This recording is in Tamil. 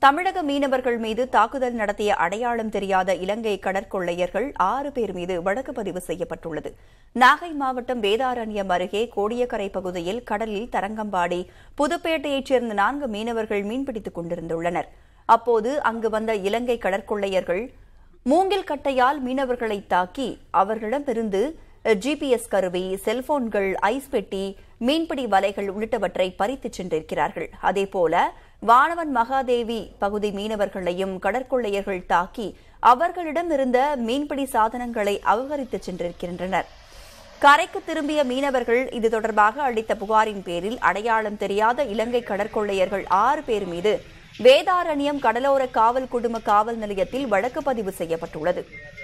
தமிழக மீனவர்கள் மீது தாக்குதல் நடத்திய அடையாளம் தெரியாத இலங்கை கடற்கொள்ளையர்கள் ஆறு பேர் மீது வழக்கு பதிவு செய்யப்பட்டுள்ளது நாகை மாவட்டம் வேதாரண்யம் அருகே கோடியக்கரை பகுதியில் கடலில் தரங்கம்பாடி புதுப்பேட்டையைச் சேர்ந்த நான்கு மீனவர்கள் மீன்பிடித்துக் கொண்டிருந்துள்ளனர் அப்போது அங்கு வந்த இலங்கை கடற்கொள்ளையர்கள் மூங்கில் கட்டையால் மீனவர்களை தாக்கி அவர்களிடமிருந்து ஜிபிஎஸ் கருவி செல்போன்கள் ஐஸ் பெட்டி மீன்பிடி வலைகள் உள்ளிட்டவற்றை பறித்துச் சென்றிருக்கிறார்கள் அதேபோல வானவன் மகாதேவி பகுதி மீனவர்களையும் கடற்கொள்ளையர்கள் தாக்கி அவர்களிடமிருந்த மீன்பிடி சாதனங்களை அபகரித்துச் சென்றிருக்கின்றனர் கரைக்கு திரும்பிய மீனவர்கள் இது தொடர்பாக அளித்த புகாரின் பேரில் அடையாளம் தெரியாத இலங்கை கடற்கொள்ளையர்கள் ஆறு பேர் மீது வேதாரண்யம் கடலோர காவல் குழும காவல் நிலையத்தில் வழக்கு பதிவு செய்யப்பட்டுள்ளது